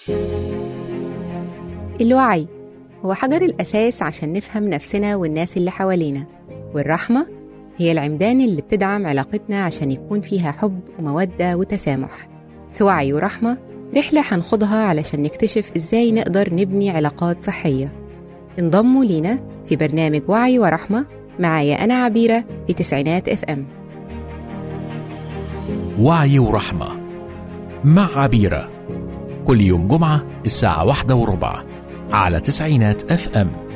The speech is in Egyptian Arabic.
الوعي هو حجر الأساس عشان نفهم نفسنا والناس اللي حوالينا والرحمة هي العمدان اللي بتدعم علاقتنا عشان يكون فيها حب ومودة وتسامح في وعي ورحمة رحلة هنخوضها علشان نكتشف إزاي نقدر نبني علاقات صحية انضموا لينا في برنامج وعي ورحمة معايا أنا عبيرة في تسعينات اف ام وعي ورحمة مع عبيرة كل يوم جمعة الساعة واحدة وربع على تسعينات اف ام